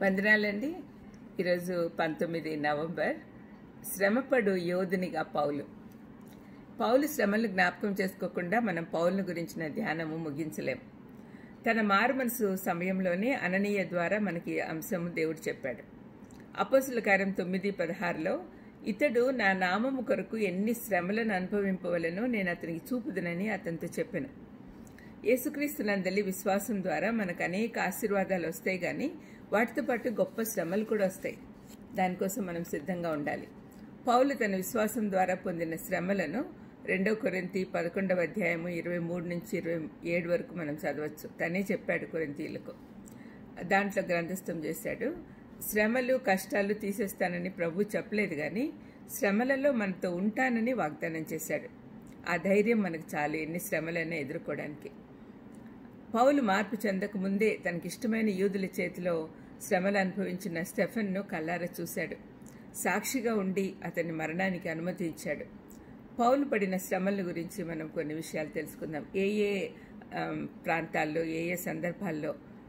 వందనాలండి ఈరోజు పంతొమ్మిది నవంబర్ శ్రమపడు యోధునిగా పౌలు పౌలు శ్రమలను జ్ఞాపకం చేసుకోకుండా మనం పౌలును గురించిన ధ్యానము ముగించలేం తన మారు మనసు సమయంలోనే అననీయ ద్వారా మనకి అంశము దేవుడు చెప్పాడు అపోసుల కార్యం తొమ్మిది పదహారులో ఇతడు నా నామము కొరకు ఎన్ని శ్రమలను అనుభవింపవలనో నేను అతనికి చూపుదనని అతనితో చెప్పాను యేసుక్రీస్తునందలి విశ్వాసం ద్వారా మనకు అనేక ఆశీర్వాదాలు వస్తాయి కానీ వాటితో పాటు గొప్ప శ్రమలు కూడా వస్తాయి దానికోసం మనం సిద్ధంగా ఉండాలి పౌలు తన విశ్వాసం ద్వారా పొందిన శ్రమలను రెండో కొరింతి పదకొండవ అధ్యాయము ఇరవై మూడు నుంచి ఇరవై ఏడు వరకు మనం చదవచ్చు తనే చెప్పాడు కొరింతీలకు దాంట్లో గ్రంథస్థం చేశాడు శ్రమలు కష్టాలు తీసేస్తానని ప్రభు చెప్పలేదు కానీ శ్రమలలో మనతో ఉంటానని వాగ్దానం చేశాడు ఆ ధైర్యం మనకు చాలు ఎన్ని శ్రమలైనా ఎదుర్కోవడానికి పౌలు మార్పు చెందక ముందే తనకిష్టమైన యూదుల చేతిలో శ్రమలు అనుభవించిన స్టెఫన్ను కల్లార చూశాడు సాక్షిగా ఉండి అతని మరణానికి అనుమతించాడు పౌలు పడిన శ్రమల గురించి మనం కొన్ని విషయాలు తెలుసుకుందాం ఏ ఏ ప్రాంతాల్లో ఏ ఏ సందర్భాల్లో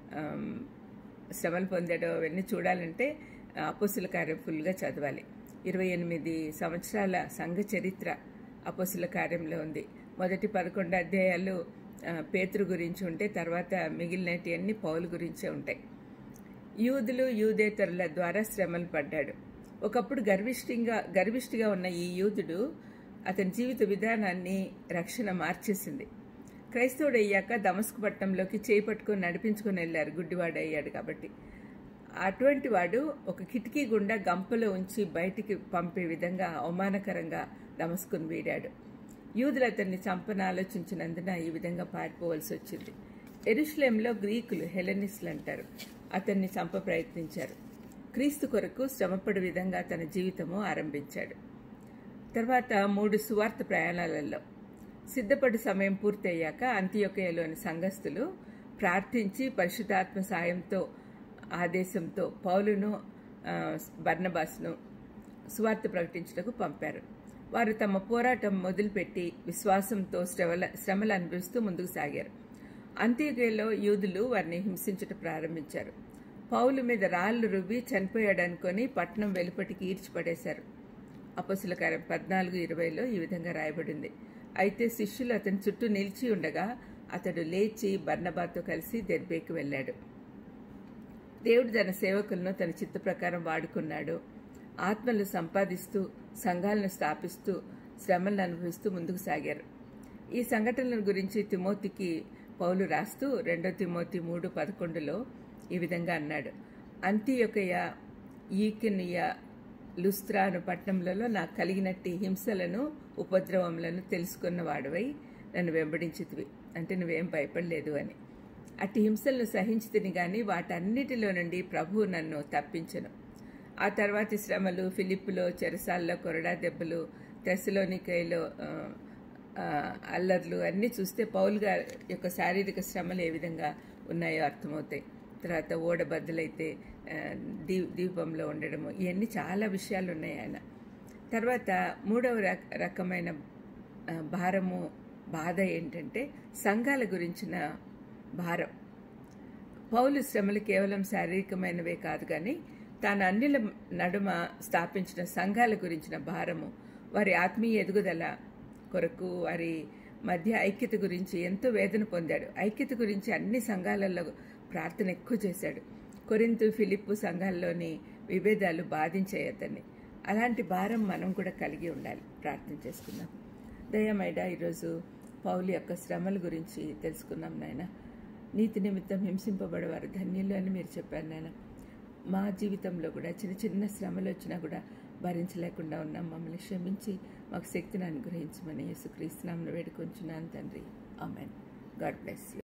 శ్రమలు పొందాడో అవన్నీ చూడాలంటే అపోసుల కార్యం ఫుల్గా చదవాలి ఇరవై ఎనిమిది సంవత్సరాల సంఘ చరిత్ర అపోసుల కార్యంలో ఉంది మొదటి పదకొండు అధ్యాయాలు పేతురు గురించి ఉంటే తర్వాత మిగిలినటి అన్ని పౌలు గురించే ఉంటాయి యూదులు యూదేతరుల ద్వారా శ్రమలు పడ్డాడు ఒకప్పుడు గర్విష్ఠంగా గర్విష్ఠిగా ఉన్న ఈ యూదుడు అతని జీవిత విధానాన్ని రక్షణ మార్చేసింది క్రైస్తవుడు అయ్యాక దమస్కు పట్టణంలోకి చేయి పట్టుకొని నడిపించుకొని వెళ్ళారు గుడ్డివాడు అయ్యాడు కాబట్టి అటువంటి వాడు ఒక కిటికీ గుండా గంపలో ఉంచి బయటికి పంపే విధంగా అవమానకరంగా దమస్కుని వీడాడు యూదులు అతన్ని చంపన ఆలోచించినందున ఈ విధంగా పారిపోవలసి వచ్చింది ఎరుషులేంలో గ్రీకులు హెలెనిస్లు అంటారు అతన్ని చంప ప్రయత్నించారు క్రీస్తు కొరకు శ్రమపడు విధంగా తన జీవితము ఆరంభించాడు తర్వాత మూడు సువార్త ప్రయాణాలలో సిద్ధపడి సమయం పూర్తయ్యాక అంత్యొకయలోని సంఘస్థులు ప్రార్థించి పరిశుద్ధాత్మ సాయంతో ఆదేశంతో పౌలును బర్ణబాస్ను సువార్త ప్రకటించుటకు పంపారు వారు తమ పోరాటం మొదలుపెట్టి విశ్వాసంతో శ్రమల శ్రమలు అనుభవిస్తూ ముందుకు సాగారు అంత్యగేలో యూదులు వారిని హింసించుట ప్రారంభించారు పౌలు మీద రాళ్లు రువ్వి చనిపోయాడనుకొని పట్నం వెలుపటికి ఈడ్చిపడేశారు అపసుల కార్యం పద్నాలుగు ఇరవైలో ఈ విధంగా రాయబడింది అయితే శిష్యులు అతని చుట్టూ నిలిచి ఉండగా అతడు లేచి బర్ణబాతో కలిసి దెర్బేకి వెళ్ళాడు దేవుడు తన సేవకులను తన చిత్త ప్రకారం వాడుకున్నాడు ఆత్మలు సంపాదిస్తూ సంఘాలను స్థాపిస్తూ శ్రమలను అనుభవిస్తూ ముందుకు సాగారు ఈ సంఘటనల గురించి తిమోతికి పౌలు రాస్తూ రెండో తిమోతి మూడు పదకొండులో ఈ విధంగా అన్నాడు అంత్యొకయ ఈకినియ లుస్త్రాను పట్టణంలలో నాకు కలిగినట్టి హింసలను ఉపద్రవములను తెలుసుకున్న వాడివై నన్ను వెంబడించితివి అంటే నువ్వేం భయపడలేదు అని అట్టి హింసలను సహించి తిని గాని వాటన్నిటిలో నుండి ప్రభువు నన్ను తప్పించను ఆ తర్వాతి శ్రమలు ఫిలిప్పులో చెరసాల్లో కొరడా దెబ్బలు తెసలోనికైలో అల్లర్లు అన్నీ చూస్తే పౌల్ గారి యొక్క శారీరక శ్రమలు ఏ విధంగా ఉన్నాయో అర్థమవుతాయి తర్వాత ఓడబద్దలైతే దీ దీపంలో ఉండడము ఇవన్నీ చాలా విషయాలు ఉన్నాయి ఆయన తర్వాత మూడవ రకమైన భారము బాధ ఏంటంటే సంఘాల గురించిన భారం పౌలు శ్రమలు కేవలం శారీరకమైనవే కాదు కానీ తాను అన్నిల నడుమ స్థాపించిన సంఘాల గురించిన భారము వారి ఆత్మీయ ఎదుగుదల కొరకు వారి మధ్య ఐక్యత గురించి ఎంతో వేదన పొందాడు ఐక్యత గురించి అన్ని సంఘాలలో ప్రార్థన ఎక్కువ చేశాడు కొరింతు ఫిలిప్పు సంఘాల్లోని విభేదాలు బాధించాయి అతన్ని అలాంటి భారం మనం కూడా కలిగి ఉండాలి ప్రార్థన చేసుకుందాం దయమైడ ఈరోజు పౌలు యొక్క శ్రమల గురించి తెలుసుకున్నాం నాయన నీతి నిమిత్తం హింసింపబడేవారు ధన్యులు అని మీరు చెప్పారు నాయన మా జీవితంలో కూడా చిన్న చిన్న శ్రమలు వచ్చినా కూడా భరించలేకుండా ఉన్నాం మమ్మల్ని క్షమించి మాకు శక్తిని అనుగ్రహించమని యేసుక్రీస్తునామను వేడుకొంచున్నాను తండ్రి ఆమెన్ గాడ్ బ్లెస్ యూ